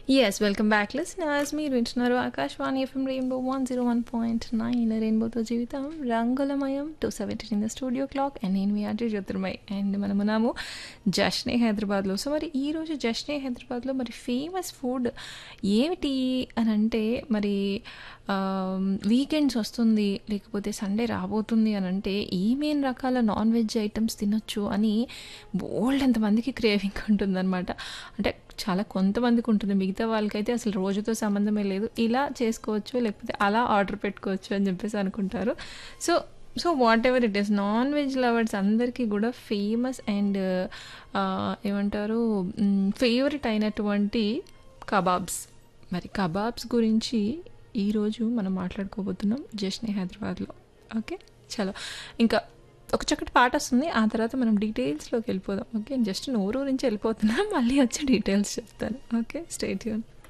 yes welcome back listeners మీరు వింటున్నారు Akashvani FM Rainbow one zero one point nine రెయిన్బోతో జీవితం రంగులమయం two seventeen in the studio clock and నేను మీ ఆర్జే జ్యోతిర్మయ్ అండ్ మనమున్నాము జష్నే హైదరాబాద్లో సో మరి ఈరోజు జష్నే హైదరాబాద్లో మరి ఫేమస్ ఫుడ్ ఏమిటి అని అంటే మరి వీకెండ్స్ వస్తుంది లేకపోతే సండే రాబోతుంది అని అంటే ఏమేం రకాల నాన్ వెజ్ ఐటమ్స్ తినొచ్చు అని బోల్డ్ ఎంతమందికి క్రేవింగ్ ఉంటుందన్నమాట అంటే చాలా కొంతమందికి ఉంటుంది మిగతా వాళ్ళకైతే అసలు రోజుతో సంబంధమే లేదు ఇలా చేసుకోవచ్చు లేకపోతే అలా ఆర్డర్ పెట్టుకోవచ్చు అని చెప్పేసి అనుకుంటారు so so whatever it is non veg lovers అందరికీ కూడా ఫేమస్ అండ్ ఏమంటారు ఫేవరెట్ అయినటువంటి కబాబ్స్ మరి కబాబ్స్ గురించి ఈరోజు మనం మాట్లాడుకోబోతున్నాం జస్నే హైదరాబాద్లో ఓకే చలో ఇంకా ఒక చక్కటి పాట వస్తుంది ఆ తర్వాత మనం డీటెయిల్స్లోకి వెళ్ళిపోదాం ఓకే జస్ట్ నోరు నుంచి వెళ్ళిపోతున్నా మళ్ళీ వచ్చి డీటెయిల్స్ చెప్తాను ఓకే స్టేట్ యూన్